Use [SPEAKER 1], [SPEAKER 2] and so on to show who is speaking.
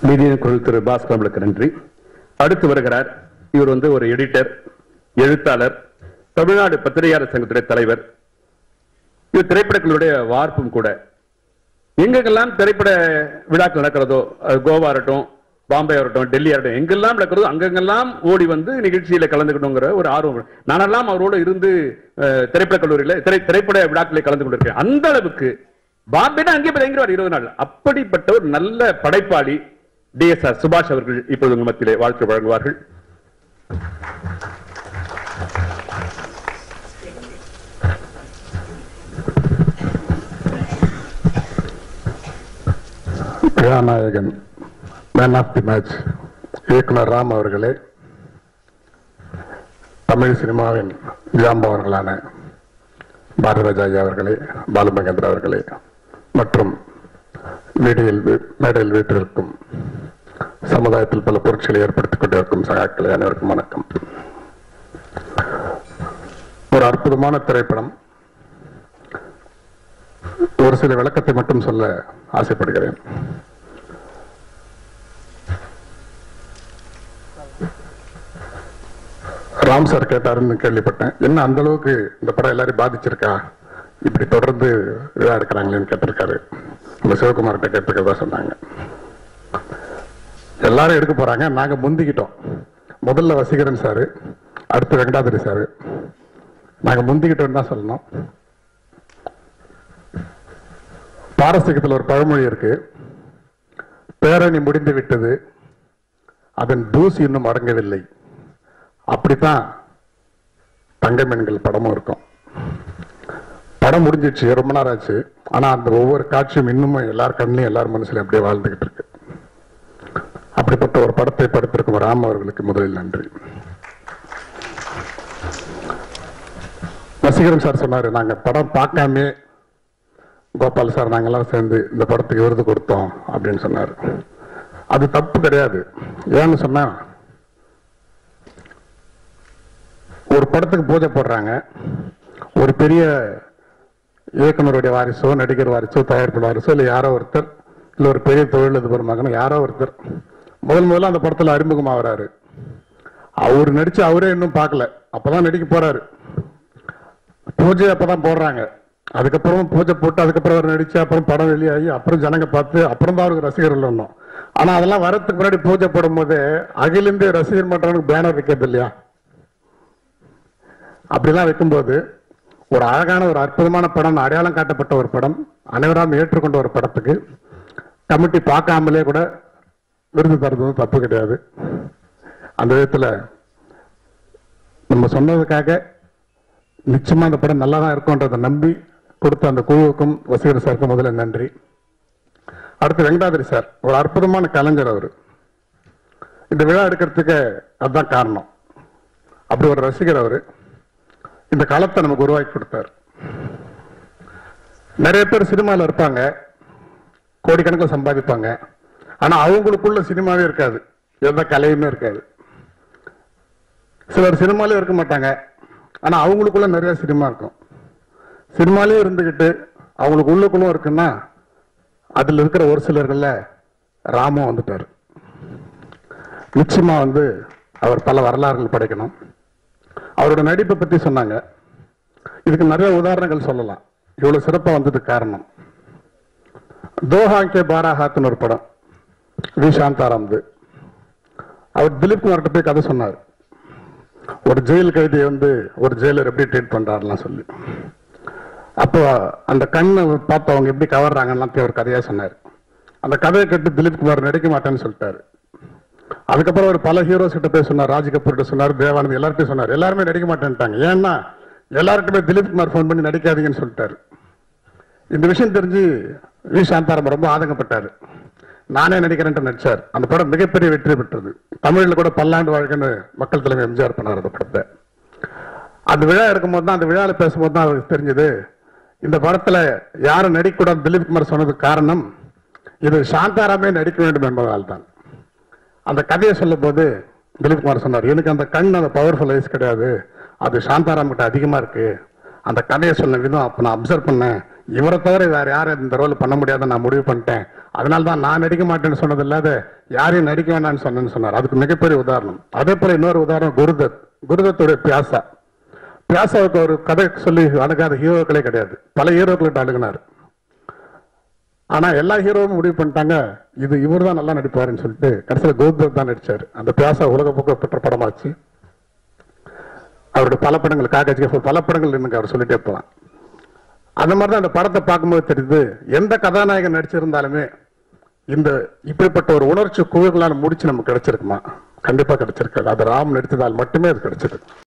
[SPEAKER 1] மீதியின் குழு திரு பாஸ்கரனுக்கு நன்றி அடுத்து வருகிறார் இவர் வந்து ஒரு எடிட்டர் எழுத்தாளர் தமிழ்நாடு பத்திரிகையாளர் சங்கத்துடைய தலைவர் இவர் திரைப்படங்களுடைய வார்ப்பும் கூட எங்கெங்கெல்லாம் திரைப்பட விழாக்கள் நடக்கிறதோ அது கோவா இருக்கட்டும் பாம்பே இருக்கட்டும் டெல்லி இருக்கட்டும் எங்கெல்லாம் நடக்கிறதோ அங்கெங்கெல்லாம் ஓடி வந்து நிகழ்ச்சியில கலந்துக்கணுங்கிற ஒரு ஆர்வம் நானெல்லாம் அவரோடு இருந்து அஹ், திரைப்பட கல்லூரியில திரை திரைப்பட விழாக்களில் கலந்து கொண்டிருக்கேன் அந்த அளவுக்கு பாம்பேனா அங்கே போய் தங்கிடுவார் இருபது நாள் அப்படிப்பட்ட ஒரு நல்ல படைப்பாளி டிஎஸ்ஆர் சுபாஷ் அவர்கள் இப்பொழுது உங்கள் மத்தியிலே வாழ்த்து வழங்குவார்கள்
[SPEAKER 2] கதாநாயகன் மேன் ஆஃப் தி மேட்ச் இயக்குனர் ராம் அவர்களே தமிழ் சினிமாவின் ஜாம்பவர்களான பாரதிராஜா ஐயா அவர்களே பாலுமகேந்திரா அவர்களே மற்றும் வீடியில் வீ- மேடையில் வீட்டிற்கும் சமுதாயத்தில் பல பொருட்களை ஏற்படுத்திக் கொண்டிருக்கும் சகாக்களை அனைவருக்கும் வணக்கம் ஒரு அற்புதமான திரைப்படம் ஒரு சில விளக்கத்தை மட்டும் சொல்ல ஆசைப்படுகிறேன் ராம் சார் கேட்டாருன்னு கேள்விப்பட்டேன் என்ன அந்த அளவுக்கு இந்த படம் எல்லாரையும் பாதிச்சிருக்கா இப்படி தொடர்ந்து விழா எடுக்கிறாங்களேன்னு கேட்டிருக்காரு நம்ம சிவகுமார்கிட்ட கேட்டிருக்கதா சொன்னாங்க எல்லாரும் எடுக்க போறாங்க நாங்க முந்திக்கிட்டோம் முதல்ல வசீகரன் சாரு அடுத்து வெங்கடாதிரி சாரு நாங்க முந்திக்கிட்டோம்னு தான் சொல்லணும் பாரசீகத்தில் ஒரு பழமொழி இருக்கு பேரணி முடிந்து விட்டது அதன் தூசி இன்னும் அடங்கவில்லை அப்படித்தான் தங்கமீன்கள் படமும் இருக்கும் படம் முடிஞ்சிச்சு ரொம்ப நேரம் ஆச்சு ஆனா அந்த ஒவ்வொரு காட்சியும் இன்னமும் எல்லார் கண்ணிலையும் எல்லார் மனசுலயும் அப்படியே வாழ்ந்துகிட்டு இருக்கு அப்படிப்பட்ட ஒரு படத்தை படுத்திருக்கும் ராம் அவர்களுக்கு முதலில் நன்றி வசீகரன் சார் சொன்னாரு நாங்க படம் பார்க்காமே கோபால் சார் நாங்கெல்லாம் சேர்ந்து இந்த படத்துக்கு விருது கொடுத்தோம் அப்படின்னு சொன்னார் அது தப்பு கிடையாது ஏன்னு சொன்னா ஒரு படத்துக்கு பூஜை போடுறாங்க ஒரு பெரிய இயக்குனருடைய வாரிசோ நடிகர் வாரிசோ தயாரிப்பு வாரிசோ இல்லை யாரோ ஒருத்தர் இல்லை ஒரு பெரிய தொழிலதிபர் மகன் யாரோ ஒருத்தர் முதல் முதல்ல அந்த படத்துல அறிமுகமாகறாரு அவர் நடிச்சு அவரே இன்னும் பார்க்கல அப்பதான் நடிக்க போறாரு பூஜை அப்பதான் போடுறாங்க அதுக்கப்புறம் பூஜை போட்டு அதுக்கப்புறம் அவர் நடிச்சு அப்புறம் படம் வெளியாகி அப்புறம் ஜனங்க பார்த்து அப்புறம் தான் அவருக்கு ரசிகர்கள் ஒண்ணும் ஆனா அதெல்லாம் வரதுக்கு முன்னாடி பூஜை போடும்போது அகில இந்திய ரசிகர் மன்றவனுக்கு பேனர் வைக்கிறது இல்லையா அப்படிலாம் வைக்கும்போது ஒரு அழகான ஒரு அற்புதமான படம் அடையாளம் காட்டப்பட்ட ஒரு படம் அனைவராலும் ஏற்றுக்கொண்ட ஒரு படத்துக்கு கமிட்டி பார்க்காமலே கூட விருது தரது வந்து தப்பு கிடையாது அந்த விதத்துல நம்ம சொன்னதுக்காக நிச்சயமா அந்த படம் நல்லா தான் இருக்கும்ன்றதை நம்பி கொடுத்த அந்த குழுவுக்கும் வசீகர் சாருக்கும் முதல்ல நன்றி அடுத்து வெங்கடாதிரி சார் ஒரு அற்புதமான கலைஞர் அவர் இந்த விழா எடுக்கிறதுக்கு அதுதான் காரணம் அப்படி ஒரு ரசிகர் அவர் இந்த களத்தை நமக்கு உருவாக்கி கொடுத்தார் நிறைய பேர் சினிமாவில் இருப்பாங்க கோடிக்கணக்கில் சம்பாதிப்பாங்க ஆனா அவங்களுக்குள்ள சினிமாவே இருக்காது எந்த கலையுமே இருக்காது சிலர் சினிமாலே இருக்க மாட்டாங்க ஆனா அவங்களுக்குள்ள நிறைய சினிமா இருக்கும் சினிமாலே இருந்துகிட்டு அவங்களுக்கு உள்ளுக்குள்ளும் இருக்குன்னா அதுல இருக்கிற ஒரு சிலர்கள்ல ராமும் வந்துட்டாரு நிச்சயமா வந்து அவர் பல வரலாறுகள் படைக்கணும் அவரோட நடிப்பை பத்தி சொன்னாங்க இதுக்கு நிறைய உதாரணங்கள் சொல்லலாம் இவ்வளவு சிறப்பா வந்ததுக்கு காரணம் தோஹா கே பாராஹாத்னு ஒரு படம் வி சாந்தாராம்து அவர் திலீப் குமார்கிட்ட போய் கதை சொன்னார் ஒரு ஜெயில் கைதியை வந்து ஒரு ஜெயிலர் எப்படி ட்ரீட் பண்றாருலாம் சொல்லி அப்போ அந்த கண்ணை பார்த்து அவங்க எப்படி கவர்றாங்கலாம் ஒரு கதையா சொன்னார் அந்த கதையை கேட்டு திலீப் குமார் நடிக்க மாட்டேன்னு சொல்லிட்டாரு அதுக்கப்புறம் ஒரு பல ஹீரோஸ் கிட்ட போய் சொன்னார் ராஜ் கபூர் கிட்ட சொன்னார் தேவானந்த் எல்லார்ட்டையும் சொன்னார் எல்லாருமே நடிக்க மாட்டேன்ட்டாங்க ஏன்னா எல்லார்கிட்டயுமே திலீப் குமார் ஃபோன் பண்ணி நடிக்காதீங்கன்னு சொல்லிட்டாரு இந்த விஷயம் தெரிஞ்சு வி சாந்தாரம் ரொம்ப ஆதங்கப்பட்டாரு நானே நடிக்கிறேன்ட்டு நடிச்சார் அந்த படம் மிகப்பெரிய வெற்றி பெற்றது தமிழ்ல கூட பல்லாண்டு வாழ்க்கைன்னு மக்கள் தலைமை எம்ஜிஆர் பண்ணார் அந்த படத்தை அந்த விழா இருக்கும்போது தான் அந்த விழாவில் பேசும்போது தான் அவருக்கு தெரிஞ்சது இந்த படத்துல யாரும் நடிக்கக்கூடாது திலீப் குமார் சொன்னதுக்கு காரணம் இது சாந்தாராமே நடிக்க வேண்டும் என்பதால் தான் அந்த கதையை சொல்லும் போது திலீப் குமார் சொன்னார் எனக்கு அந்த கண் அந்த பவர்ஃபுல் ஐஸ் கிடையாது அது சாந்தாராம் கிட்ட அதிகமா இருக்கு அந்த கதையை சொன்ன விதம் அப்ப நான் அப்சர்வ் பண்ணேன் இவரை தவிர வேற யாரும் இந்த ரோல் பண்ண முடியாத நான் முடிவு பண்ணிட்டேன் அதனால தான் நான் நடிக்க மாட்டேன்னு சொன்னது இல்லாத யாரையும் நடிக்க வேண்டாம்னு சொன்னேன்னு சொன்னார் அதுக்கு மிகப்பெரிய உதாரணம் அதே போல இன்னொரு உதாரணம் குருதத் குருதத்துடைய பியாசா பியாசாவுக்கு ஒரு கதை சொல்லி அணுகாத ஹீரோக்களே கிடையாது பல ஹீரோக்கள்கிட்ட அணுகுனார் ஆனா எல்லா ஹீரோவும் முடிவு பண்ணிட்டாங்க இது இவர் தான் நல்லா நடிப்பாருன்னு சொல்லிட்டு கடைசியில் கோதத் தான் நடிச்சாரு அந்த பியாசா உலக புகழ் பெற்ற படமாச்சு அவருடைய பல படங்கள் காக்காச்சி பல படங்கள் எனக்கு அவர் சொல்லிட்டே போலாம் அந்த மாதிரி தான் அந்த படத்தை பார்க்கும்போது தெரியுது எந்த கதாநாயகன் நடிச்சிருந்தாலுமே இந்த இப்படிப்பட்ட ஒரு உணர்ச்சி குழுக்களால் முடிச்சு நமக்கு கிடைச்சிருக்குமா கண்டிப்பா கிடைச்சிருக்காது அது ராம் நடித்ததால் மட்டுமே அது கிடைச்சிருக்கு